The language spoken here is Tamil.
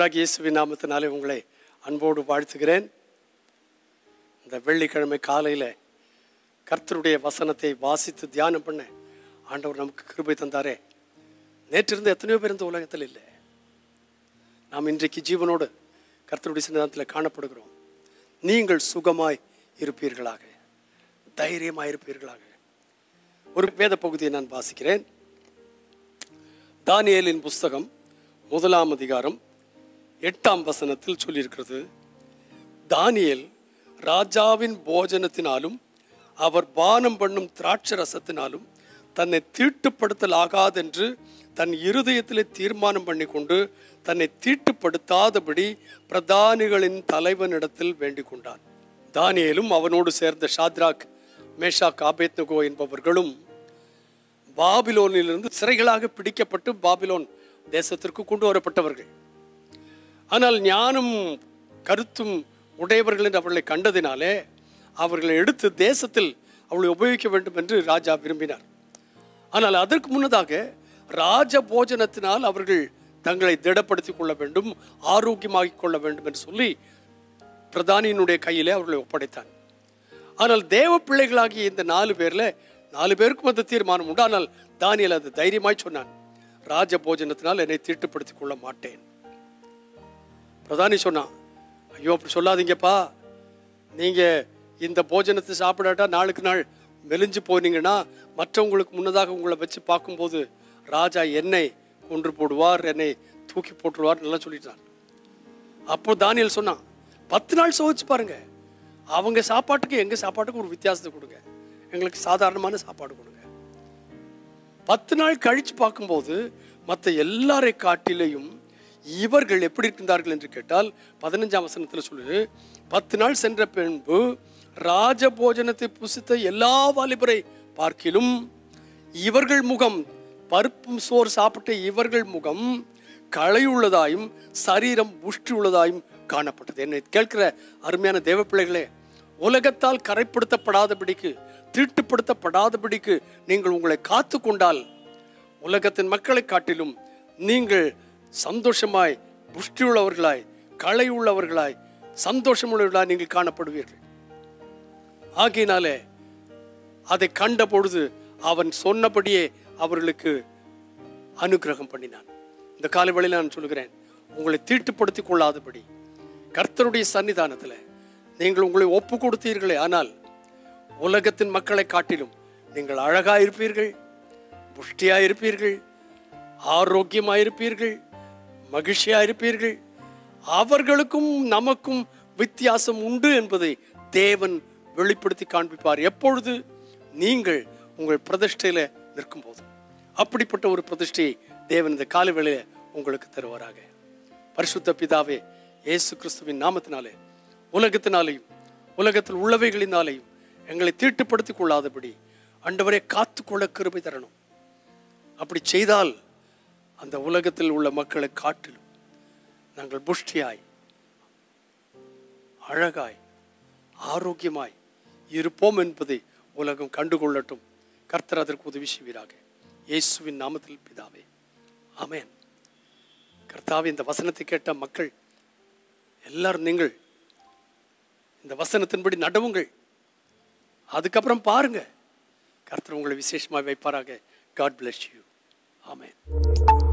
கர்த்தராகிய இயேசுவின் நாமத்தினாலே உங்களை அன்போடு வாழ்த்துகிறேன் இந்த வெள்ளிக்கிழமை காலையில் கர்த்தருடைய வசனத்தை வாசித்து தியானம் பண்ண ஆண்டவர் நமக்கு கிருபை தந்தாரே நேற்றிருந்து எத்தனையோ பேர் இந்த உலகத்தில் இல்லை நாம் இன்றைக்கு ஜீவனோடு கர்த்தருடைய சன்னிதானத்தில் காணப்படுகிறோம் நீங்கள் சுகமாய் இருப்பீர்களாக தைரியமாய் இருப்பீர்களாக ஒரு வேத பகுதியை நான் வாசிக்கிறேன் தானியேலின் புஸ்தகம் முதலாம் அதிகாரம் எட்டாம் வசனத்தில் சொல்லியிருக்கிறது தானியேல் ராஜாவின் போஜனத்தினாலும் அவர் பானம் பண்ணும் திராட்சை ரசத்தினாலும் தன்னை தீட்டுப்படுத்தலாகாதென்று தன் இருதயத்திலே தீர்மானம் பண்ணி கொண்டு தன்னை தீட்டுப்படுத்தாதபடி பிரதானிகளின் தலைவனிடத்தில் வேண்டிக் கொண்டான் தானியேலும் அவனோடு சேர்ந்த ஷாத்ராக் மேஷாக் ஆபேத்னகோ என்பவர்களும் பாபிலோனிலிருந்து சிறைகளாக பிடிக்கப்பட்டு பாபிலோன் தேசத்திற்கு கொண்டு வரப்பட்டவர்கள் ஆனால் ஞானம் கருத்தும் உடையவர்கள் என்று அவர்களை கண்டதினாலே அவர்களை எடுத்து தேசத்தில் அவளை உபயோகிக்க வேண்டும் என்று ராஜா விரும்பினார் ஆனால் அதற்கு முன்னதாக ராஜ போஜனத்தினால் அவர்கள் தங்களை திடப்படுத்திக் கொள்ள வேண்டும் ஆரோக்கியமாகிக் கொள்ள வேண்டும் என்று சொல்லி பிரதானியினுடைய கையிலே அவர்களை ஒப்படைத்தான் ஆனால் தேவ பிள்ளைகளாகிய இந்த நாலு பேர்ல நாலு பேருக்கும் அந்த தீர்மானம் உண்டு ஆனால் தானியல் அது தைரியமாய் சொன்னான் ராஜ போஜனத்தினால் என்னை தீட்டுப்படுத்திக் கொள்ள மாட்டேன் பிரதானி சொன்னான் ஐயோ அப்படி சொல்லாதீங்கப்பா நீங்க இந்த போஜனத்தை சாப்பிடாட்டா நாளுக்கு நாள் மெலிஞ்சு போனீங்கன்னா மற்றவங்களுக்கு முன்னதாக உங்களை வச்சு பார்க்கும்போது ராஜா என்னை கொன்று போடுவார் என்னை தூக்கி போட்டுருவார் நல்லா சொல்லிட்டான் அப்போ தானியல் சொன்னான் பத்து நாள் சோதிச்சு பாருங்க அவங்க சாப்பாட்டுக்கு எங்க சாப்பாட்டுக்கு ஒரு வித்தியாசத்தை கொடுங்க எங்களுக்கு சாதாரணமான சாப்பாடு கொடுங்க பத்து நாள் கழிச்சு பார்க்கும்போது மற்ற எல்லாரை காட்டிலையும் இவர்கள் எப்படி இருந்தார்கள் என்று கேட்டால் பதினஞ்சாம் வசனத்தில் சொல்லு பத்து நாள் சென்ற பின்பு ராஜ போஜனத்தை புசித்த எல்லா வாலிபரை பார்க்கிலும் இவர்கள் முகம் பருப்பும் சோறு சாப்பிட்ட இவர்கள் முகம் களையுள்ளதாயும் சரீரம் புஷ்டி உள்ளதாயும் காணப்பட்டது என்னை கேட்கிற அருமையான தேவ பிள்ளைகளே உலகத்தால் கரைப்படுத்தப்படாதபடிக்கு தீட்டுப்படுத்தப்படாதபடிக்கு நீங்கள் உங்களை காத்து கொண்டால் உலகத்தின் மக்களை காட்டிலும் நீங்கள் சந்தோஷமாய் புஷ்டியுள்ளவர்களாய் களை உள்ளவர்களாய் சந்தோஷமுள்ளவர்களாய் நீங்கள் காணப்படுவீர்கள் ஆகையினாலே அதை கண்ட பொழுது அவன் சொன்னபடியே அவர்களுக்கு அனுகிரகம் பண்ணினான் இந்த காலை வேளையில் நான் சொல்கிறேன் உங்களை தீட்டுப்படுத்திக் கொள்ளாதபடி கர்த்தருடைய சன்னிதானத்தில் நீங்கள் உங்களை ஒப்பு கொடுத்தீர்களே ஆனால் உலகத்தின் மக்களை காட்டிலும் நீங்கள் அழகாக இருப்பீர்கள் புஷ்டியாக இருப்பீர்கள் ஆரோக்கியமாக இருப்பீர்கள் மகிழ்ச்சியாக இருப்பீர்கள் அவர்களுக்கும் நமக்கும் வித்தியாசம் உண்டு என்பதை தேவன் வெளிப்படுத்தி காண்பிப்பார் எப்பொழுது நீங்கள் உங்கள் பிரதிஷ்டையில் நிற்கும் போது அப்படிப்பட்ட ஒரு பிரதிஷ்டையை தேவன் இந்த கால வேளையில உங்களுக்கு தருவாராக பரிசுத்த பிதாவே இயேசு கிறிஸ்துவின் நாமத்தினாலே உலகத்தினாலேயும் உலகத்தில் உள்ளவைகளினாலேயும் எங்களை தீட்டுப்படுத்திக் கொள்ளாதபடி அண்டவரை காத்துக்கொள்ள கிருபை தரணும் அப்படி செய்தால் அந்த உலகத்தில் உள்ள மக்களை காட்டிலும் நாங்கள் புஷ்டியாய் அழகாய் ஆரோக்கியமாய் இருப்போம் என்பதை உலகம் கண்டுகொள்ளட்டும் கர்த்தர் அதற்கு உதவி செய்வீராக இயேசுவின் நாமத்தில் பிதாவே ஆமென் கர்த்தாவே இந்த வசனத்தை கேட்ட மக்கள் எல்லாரும் நீங்கள் இந்த வசனத்தின்படி நடவுங்கள் அதுக்கப்புறம் பாருங்க கர்த்தர் உங்களை விசேஷமாக வைப்பாராக காட் bless யூ ஆமென்